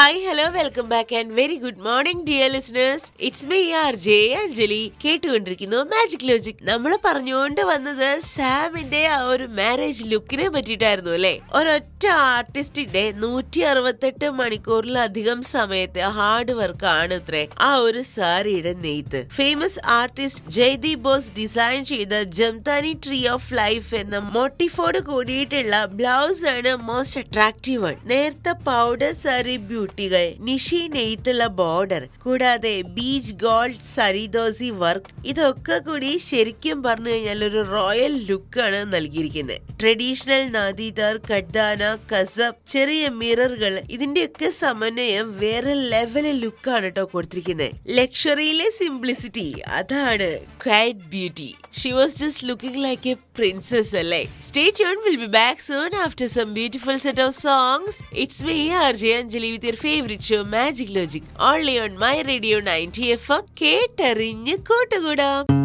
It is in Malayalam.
hi hello welcome back and very good morning dear listeners it's me R J Anjali കേട്ടുകൊണ്ടിരിക്കുന്നു മാജിക് ലോജിക് നമ്മൾ പറഞ്ഞുകൊണ്ട് വന്നത് സാമിന്റെ ആ ഒരു മാരേജ് ലുക്കിനെ പറ്റിയിട്ടായിരുന്നു അല്ലെ ഒരൊറ്റ ആർട്ടിസ്റ്റിന്റെ നൂറ്റി അറുപത്തെട്ട് മണിക്കൂറിലധികം സമയത്ത് ഹാർഡ് വർക്ക് ആണ് ഇത്രേ ആ ഒരു സാരിയുടെ നെയ്ത്ത് famous artist Jaideep Bose design ചെയ്ത ജംതാനി ട്രീ ഓഫ് ലൈഫ് എന്ന മോട്ടിഫോട് കൂടിയിട്ടുള്ള ബ്ലൗസ് ആണ് മോസ്റ്റ് അട്രാക്റ്റീവ് വൺ നേരത്തെ പൗഡർ സാരി ബ്യൂട്ടികൾ നിഷി നെയ്ത്തുള്ള ബോർഡർ കൂടാതെ ബീച്ച് ഗോൾഡ് സരിദോസി വർക്ക് ഇതൊക്കെ കൂടി ശരിക്കും പറഞ്ഞു കഴിഞ്ഞാൽ ഒരു റോയൽ ലുക്കാണ് നൽകിയിരിക്കുന്നത് ട്രഡീഷണൽ നാദീദാർ കഡ്ദാന കസബ് ചെറിയ മിററുകൾ ഇതിന്റെയൊക്കെ സമന്വയം വേറെ ലെവൽ ലുക്കാണ് കേട്ടോ കൊടുത്തിരിക്കുന്നത് ലക്ഷറിയിലെ സിംപ്ലിസിറ്റി അതാണ് quiet beauty she was just looking like a princess അല്ലേ stay tune will be back soon after some beautiful set of songs it's me R J Anjali with your favourite show magic logic only on my radio ninety F M കേട്ടറിഞ്ഞ് കൂട്ടുകൂടാം